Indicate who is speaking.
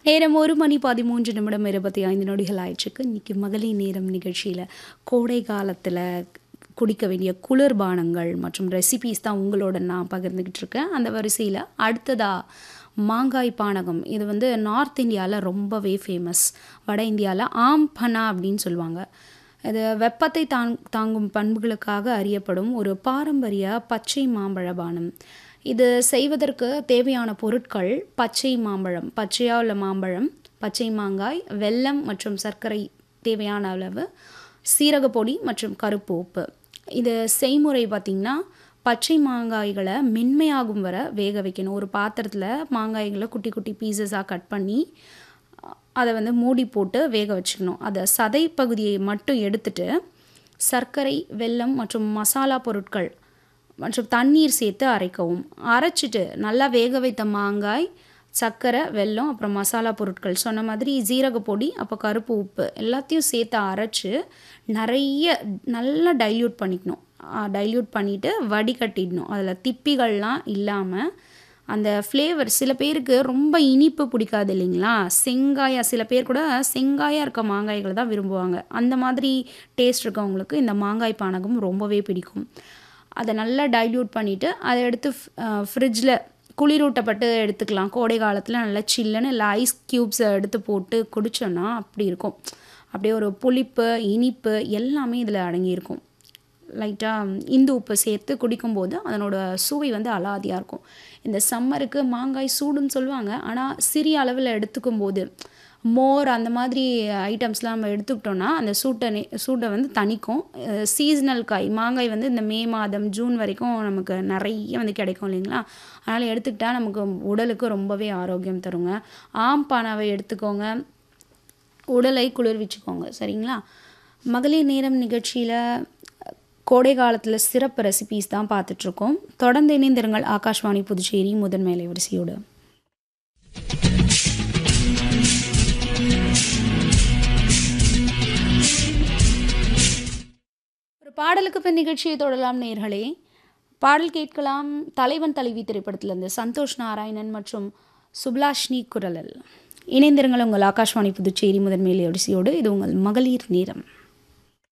Speaker 1: நேரம் ஒரு மணி பதிமூன்று நிமிடம் இருபத்தி ஐந்து நொடிகள் ஆயிடுச்சுக்கு இன்றைக்கி மகளிர் நேரம் நிகழ்ச்சியில் கோடை காலத்தில் குடிக்க வேண்டிய குளிர்பானங்கள் மற்றும் ரெசிபீஸ் தான் உங்களோட நான் பகிர்ந்துக்கிட்டு இருக்கேன் அந்த வரிசையில் அடுத்ததாக மாங்காய் பானகம் இது வந்து நார்த் இந்தியாவில் ரொம்பவே ஃபேமஸ் வட இந்தியாவில் ஆம்பனா அப்படின்னு சொல்லுவாங்க இது வெப்பத்தை தாங் தாங்கும் பண்புகளுக்காக அறியப்படும் ஒரு பாரம்பரிய பச்சை மாம்பழ பானம் இது செய்வதற்கு தேவையான பொருட்கள் பச்சை மாம்பழம் பச்சையாக உள்ள மாம்பழம் பச்சை மாங்காய் வெல்லம் மற்றும் சர்க்கரை தேவையான அளவு சீரகப்பொடி மற்றும் கருப்பு உப்பு இது செய்முறை பார்த்திங்கன்னா பச்சை மாங்காய்களை மென்மையாகும் வர வேக வைக்கணும் ஒரு பாத்திரத்தில் மாங்காய்களை குட்டி குட்டி பீசஸாக கட் பண்ணி அதை வந்து மூடி போட்டு வேக வச்சுக்கணும் அதை சதை பகுதியை மட்டும் எடுத்துட்டு சர்க்கரை வெல்லம் மற்றும் மசாலா பொருட்கள் மற்றும் தண்ணீர் சேர்த்து அரைக்கவும் அரைச்சிட்டு நல்லா வேக வைத்த மாங்காய் சர்க்கரை வெல்லம் அப்புறம் மசாலா பொருட்கள் சொன்ன மாதிரி ஜீரகப்பொடி அப்போ கருப்பு உப்பு எல்லாத்தையும் சேர்த்து அரைச்சி நிறைய நல்லா டைல்யூட் பண்ணிக்கணும் டைல்யூட் பண்ணிவிட்டு வடிகட்டிடணும் அதில் திப்பிகள்லாம் இல்லாமல் அந்த ஃப்ளேவர் சில பேருக்கு ரொம்ப இனிப்பு பிடிக்காது இல்லைங்களா செங்காயா சில பேர் கூட செங்காயாக இருக்க மாங்காய்களை தான் விரும்புவாங்க அந்த மாதிரி டேஸ்ட் இருக்கவங்களுக்கு இந்த மாங்காய் பானகம் ரொம்பவே பிடிக்கும் அதை நல்லா டைல்யூட் பண்ணிவிட்டு அதை எடுத்து ஃப்ரிட்ஜில் குளிரூட்டப்பட்டு எடுத்துக்கலாம் கோடை காலத்தில் நல்லா சில்லுன்னு இல்லை ஐஸ் க்யூப்ஸை எடுத்து போட்டு குடித்தோன்னா அப்படி இருக்கும் அப்படியே ஒரு புளிப்பு இனிப்பு எல்லாமே இதில் அடங்கியிருக்கும் லைட்டாக இந்து உப்பு சேர்த்து குடிக்கும்போது அதனோட சுவை வந்து அலாதியாக இருக்கும் இந்த சம்மருக்கு மாங்காய் சூடுன்னு சொல்லுவாங்க ஆனால் சிறிய அளவில் எடுத்துக்கும் போது மோர் அந்த மாதிரி ஐட்டம்ஸ்லாம் நம்ம எடுத்துக்கிட்டோன்னா அந்த சூட்டை சூட்டை வந்து தணிக்கும் சீசனல் காய் மாங்காய் வந்து இந்த மே மாதம் ஜூன் வரைக்கும் நமக்கு நிறைய வந்து கிடைக்கும் இல்லைங்களா அதனால் எடுத்துக்கிட்டால் நமக்கு உடலுக்கு ரொம்பவே ஆரோக்கியம் தருங்க ஆம்பானாவை எடுத்துக்கோங்க உடலை குளிர்விச்சுக்கோங்க சரிங்களா மகளிர் நேரம் நிகழ்ச்சியில் கோடை காலத்தில் சிறப்பு ரெசிபீஸ் தான் பார்த்துட்ருக்கோம் தொடர்ந்து இணைந்திருங்கள் ஆகாஷ்வாணி புதுச்சேரி முதன்மை அலைவரிசையோடு ஒரு பாடலுக்கு பின் நிகழ்ச்சியை தொடரலாம் நேர்களே பாடல் கேட்கலாம் தலைவன் தலைவி திரைப்படத்திலிருந்து சந்தோஷ் நாராயணன் மற்றும் சுப்லாஷ்னி குரலல் இணைந்திருங்கள் உங்கள் ஆகாஷ்வாணி புதுச்சேரி முதன்மையிலே அரிசியோடு இது உங்கள் மகளிர் நேரம்